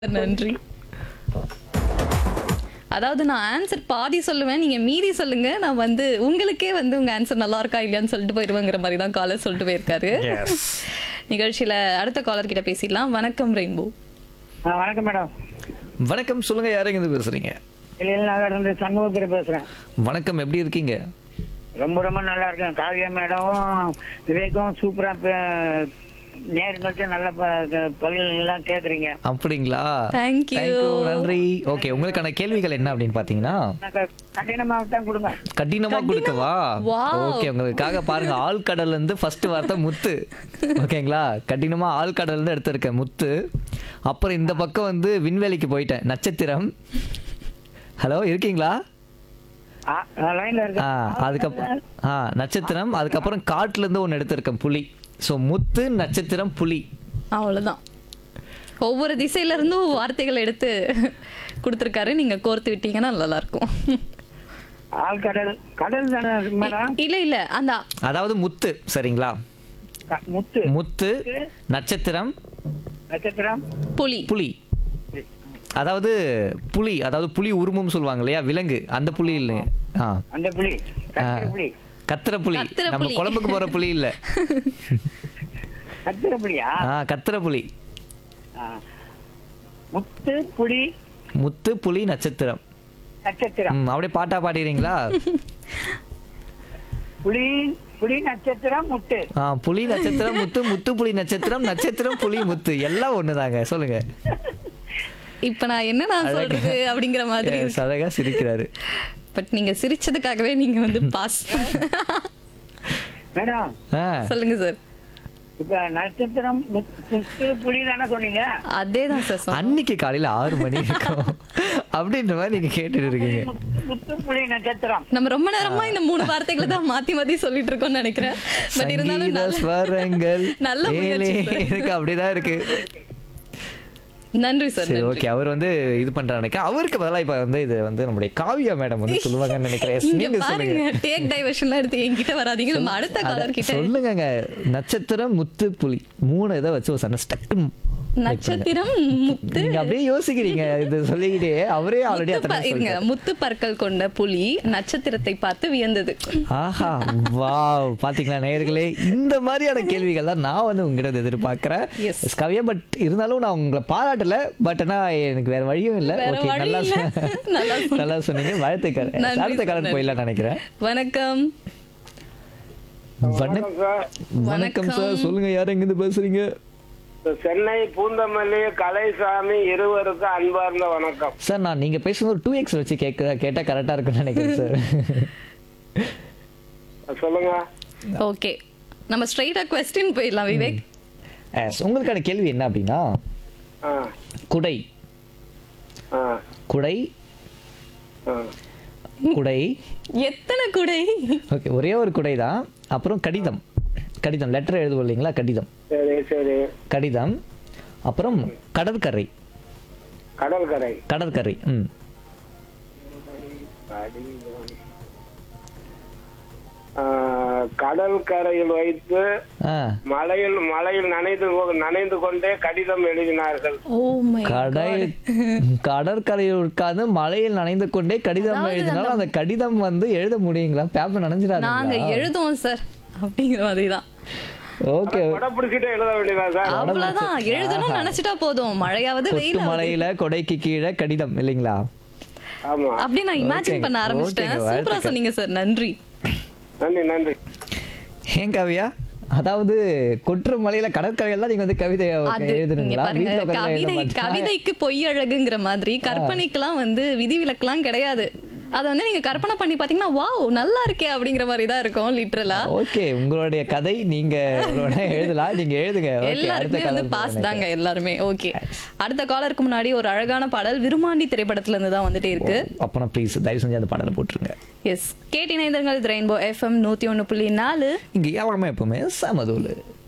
நன்றி அதாவது நான் ஆன்சர் பாதி சொல்லுவேன் நீங்க மீதி சொல்லுங்க நான் வந்து உங்களுக்கே வந்து உங்க ஆன்சர் நல்லா இருக்கா இல்லையான்னு சொல்லிட்டு போயிருவேங்கிற மாதிரி தான் காலர் சொல்லிட்டு போயிருக்காரு நிகழ்ச்சியில அடுத்த காலர் கிட்ட பேசிடலாம் வணக்கம் ரெயின்போ ஆ, வணக்கம் மேடம் வணக்கம் சொல்லுங்க யாருங்க இருந்து பேசுறீங்க இல்ல நகர் இருந்து சண்முகத்திரி பேசுறேன் வணக்கம் எப்படி இருக்கீங்க ரொம்ப ரொம்ப நல்லா இருக்கேன் காவியா மேடமும் விவேக்கும் சூப்பரா பே- நேர்கிட்ட நல்ல ப- க- பதில் எல்லாம் கேக்குறீங்க அப்படிங்களா Thank you. Thank you, நன்றி ஓகே உங்களுக்கான கேள்விகள் என்ன அப்படின்னு பாத்தீங்கன்னா எனக்கு கடினமாக தான் கொடுங்க கடினமா கொடுக்கவா Wow. ஓகே உங்களுக்காக பாருங்க ஆழ்கடல்ல இருந்து ஃபர்ஸ்ட் வார்த்தை முத்து ஓகேங்களா கடினமா ஆழ்கடல்ல இருந்து எடுத்திருக்கேன் முத்து அப்புறம் இந்த பக்கம் வந்து விண்வெளிக்கு போயிட்டேன் நட்சத்திரம் ஹலோ இருக்கீங்களா ஆ, நான் லைன்ல ஆ இருக்கேன் அதுக்கப்புறம் ஆ நட்சத்திரம் அதுக்கப்புறம் காட்டுல இருந்து ஒன்று எடுத்திருக்கேன் புலி ஸோ முத்து நட்சத்திரம் புலி அவ்வளவுதான் ஒவ்வொரு திசையில இருந்தும் வார்த்தைகள் எடுத்து கொடுத்துருக்காரு நீங்க கோர்த்து விட்டீங்கன்னா நல்லா இருக்கும் ஆழ்கடல் கடல் தானே மேடம் இல்ல இல்ல அந்த அதாவது முத்து சரிங்களா க- முத்து முத்து நட்சத்திரம் நட்சத்திரம் புலி புலி அதாவது புலி அதாவது புலி உருவம் சொல்லுவாங்க இல்லையா விலங்கு அந்த புலி இல்லை ஆ அந்த புலி ஆ. கத்திர புலி கத்துற புலி கத்துற நம்ம புலி. குழம்புக்கு போற புலி இல்ல கத்திர புலியா ஆ கத்துற புலி ஆ. முத்து புலி முத்து புலி நட்சத்திரம் நட்சத்திரம் ம், அப்படியே பாட்டா பாடிறீங்களா புலி புலி நட்சத்திரம் முத்து ஆ புலி நட்சத்திரம் முத்து முத்து புலி நட்சத்திரம் நட்சத்திரம் புலி முத்து எல்லாம் ஒண்ணுதாங்க சொல்லுங்க இப்ப நான் என்ன நான் சொல்றது அப்படிங்கிற மாதிரி Yes, அழகா சிரிக்கிறாரு பட் நீங்க சிரிச்சதுக்காகவே நீங்க வந்து பாஸ் மேடம் ஆ சொல்லுங்க சார் இப்ப நட்சத்திரம் முத்து முத்து புலி தானே சொன்னீங்க அதே தான் சார் சொன்னேன் அன்னைக்கு காலையில ஆறு மணி இருக்கும் அப்படின்ற மாதிரி நீங்க கேட்டுட்டு இருக்கீங்க முத்து- முத்து புலி நட்சத்திரம் நம்ம ரொம்ப நேரமா இந்த மூணு வார்த்தைகளை தான் மாத்தி மாத்தி சொல்லிட்டு இருக்கோம்னு நினைக்கிறேன் பட் இருந்தாலும் சங்கீத நல்ல- ஸ்வரங்கள் நல்ல ஏலே முயற்சி sir. இருக்கு அப்படிதான் இருக்கு நன்றி சார் சரி நன்றி ஓகே அவர் வந்து இது பண்றாரு நினைக்கிறேன் அவருக்கு பதிலா இப்ப வந்து இது வந்து நம்முடைய காவியா மேடம் வந்து சொல்லுவாங்கன்னு நினைக்கிறேன் Yes, இங்க நீங்க சொல்லுங்க பாருங்க டேக் டைவர்ஷன்லாம் எடுத்து என்கிட்ட வராதீங்க நம்ம அடுத்த அத- காலர் கிட்ட சொல்லுங்கங்க நட்சத்திரம் முத்து புலி மூணு இதை வச்சு ஒரு சண்டை ஸ்டக்கு நட்சத்திரம் முத்து நீங்க அப்படியே யோசிக்கிறீங்க இது சொல்லிக்கிட்டே அவரே ஆல்ரெடி முத்து அத்தனை ப- இருங்க சொல்லிட்டாரு. முத்து பற்கள் கொண்ட புலி நட்சத்திரத்தை பார்த்து வியந்தது ஆஹா வாவ் பாத்தீங்களா நேயர்களே இந்த மாதிரியான கேள்விகள் தான் நான் வந்து உங்ககிட்ட எதிர்பார்க்கிறேன் Yes. Yes, கவியா பட் இருந்தாலும் நான் உங்களை பாராட்டல பட் ஆனா எனக்கு வேற வழியும் இல்ல வேற ஓகே வழி நல்லா இல்ல. சொ- நல்லா சொன்னீங்க. நல்லா சொன்னீங்க வாழ்த்துக்கள் நன்றி அடுத்த sir, காலம் நன்றி. போயிடலாம் நினைக்கிறேன் வணக்கம் வணக்கம் வணக்கம் வணக்கம். சார் சொல்லுங்க யார் எங்க இருந்து பேசுறீங்க சென்னை பூந்தமல்லி கலைசாமி இருவருக்கும் அன்பார்ந்த வணக்கம் சார் நான் நீங்க பேசுறது ஒரு டூ எக்ஸ் வச்சு கேட்க கேட்டா கரெக்டா இருக்கும்னு நினைக்கிறேன் சார் சொல்லுங்க ஓகே நம்ம ஸ்ட்ரைட்டா கொஸ்டின் போயிடலாம் விவேக் Yes, உங்களுக்கான கேள்வி என்ன அப்படின்னா ஆ, குடை ஆ, குடை ஆ. குடை எத்தனை குடை ஓகே ஒரே ஒரு குடை தான் அப்புறம் கடிதம் கடிதம் லெட்டர் எழுதுவோம் இல்லைங்களா கடிதம் சரி சரி கடிதம் அப்புறம் கடற்கரை கடற்கரை கடற்கரை ம் ஆ, கடற்கரையில் வைத்து ஆ மலையில் மலையில் நனைந்து கொ- நனைந்து கொண்டே கடிதம் எழுதினார்கள் ஓ மை கடை கடற்கரையில் உட்கார்ந்து மழையில் நனைந்து கொண்டே கடிதம் எழுதினாலும் அந்த கடிதம் வந்து எழுத முடியுங்களா பேப்பர் நாங்க நனைஞ்சிடாது எழுதுவோம் சார் அப்படிங்கிற மாதிரி தான் ஓகே கொடை பிடிச்சிட்டே எழுத வேண்டியதா சார் அவ்வளவுதான் எழுதணும்னு நினைச்சிட்டா போதும் மழையாவது கொட்டு வெயில் மலையில கொடைக்கு கீழே கடிதம் இல்லைங்களா ஆமா அப்படி நான் இமேஜின் ஓகேங்க, பண்ண ஆரம்பிச்சிட்டேன் ஓகேங்க, சூப்பரா வாழ்த்துக்கள். சொன்னீங்க சார் நன்றி நன்றி நன்றி ஏன் கவியா அதாவது கொற்று மலையில கடற்கரையெல்லாம் நீங்க வந்து கவிதை அது இங்க எழுதுனீங்களா பாருங்க வீட்டுல உட்கார்ந்து எழுத கவிதை மாட்டீங்களா? கவிதைக்கு பொய் அழகுங்கிற மாதிரி கற்பனைக்கெல்லாம் வந்து விதிவிலக்கெல்லாம் கிடையாது அத வந்து நீங்க கற்பனை பண்ணி பாத்தீங்கன்னா வாவ் நல்லா இருக்கே அப்படிங்கிற மாதிரி தான் இருக்கும் லிட்டரலா ஓகே உங்களுடைய கதை நீங்க உங்களோட எழுதலாம் நீங்க எழுதுங்க Okay, அடுத்த எல்லாருமே வந்து காலம் பாஸ் தாங்க எல்லாருமே ஓகே அடுத்த காலருக்கு முன்னாடி ஒரு அழகான பாடல் விருமாண்டி திரைப்படத்துல இருந்து தான் வந்துட்டே இருக்கு அப்புறம் ப்ளீஸ் தயவு செஞ்சு அந்த பாடலை போட்டுருங்க எஸ் கேட்டினைந்தர்கள் ரெயின்போ எஃப்எம் நூத்தி ஒண்ணு புள்ளி நாலு இங்க எல்லாமே எப்பவுமே சமதூள்